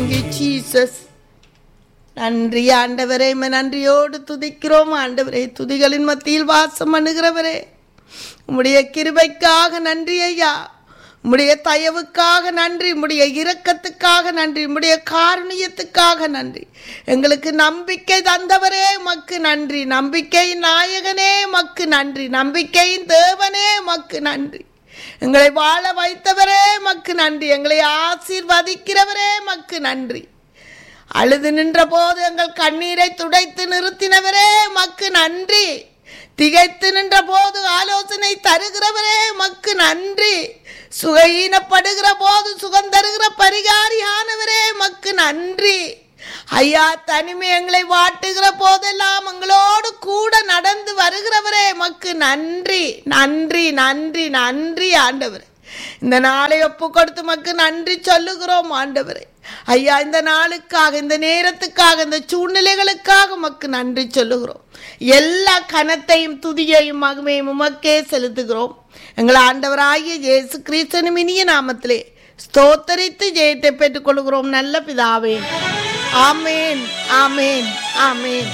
thank you Jesus நன்றி ஆண்டவரே உம்மை நன்றியோடு துதிக்கிறோம் ஆண்டவரே துதிகளின் மத்தியில் வாசம் பண்ணுகிறவரே உம்முடைய கிருபைக்காக நன்றி ஐயா உம்முடைய தயவுக்காக நன்றி உம்முடைய இரக்கத்துக்காக நன்றி உம்முடைய காரணியத்துக்காக நன்றி எங்களுக்கு நம்பிக்கை தந்தவரே மக்கு நன்றி நம்பிக்கையின் நாயகனே மக்கு நன்றி நம்பிக்கையின் தேவனே மக்கு நன்றி எங்களை வாழ வைத்தவரே மக்கு நன்றி எங்களை ஆசீர்வதிக்கிறவரே மக்கு நன்றி அழுது நின்ற போது எங்கள் கண்ணீரை துடைத்து நிறுத்தினவரே மக்கு நன்றி திகைத்து நின்ற போது ஆலோசனை தருகிறவரே மக்கு நன்றி சுகையீனப்படுகிற போது சுகம் தருகிற பரிகாரியானவரே மக்கு நன்றி ஐயா தனிமை எங்களை வாட்டுகிற போதெல்லாம் எங்களோடு கூட நடந்து வருகிறவரே மக்கு நன்றி நன்றி நன்றி நன்றி ஆண்டவர் இந்த நாளை ஒப்பு கொடுத்து மக்கு நன்றி சொல்லுகிறோம் ஆண்டவரே ஐயா இந்த நாளுக்காக இந்த நேரத்துக்காக இந்த சூழ்நிலைகளுக்காக மக்கு நன்றி சொல்லுகிறோம் எல்லா கனத்தையும் துதியையும் மகிமையும் உமக்கே செலுத்துகிறோம் எங்கள் ஆண்டவராகிய இயேசு கிறிஸ்தனும் இனிய நாமத்திலே ஸ்தோத்தரித்து ஜெயத்தை பெற்றுக்கொள்கிறோம் நல்ல பிதாவே ஆமேன் ஆமேன் ஆமேன்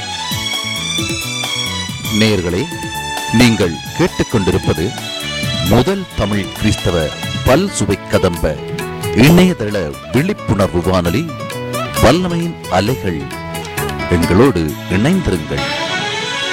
நேயர்களே நீங்கள் கேட்டுக்கொண்டிருப்பது முதல் தமிழ் கிறிஸ்தவ பல் சுவை கதம்ப இணையதள விழிப்புணர்வு வானொலி வல்லமையின் அலைகள் எங்களோடு இணைந்திருங்கள்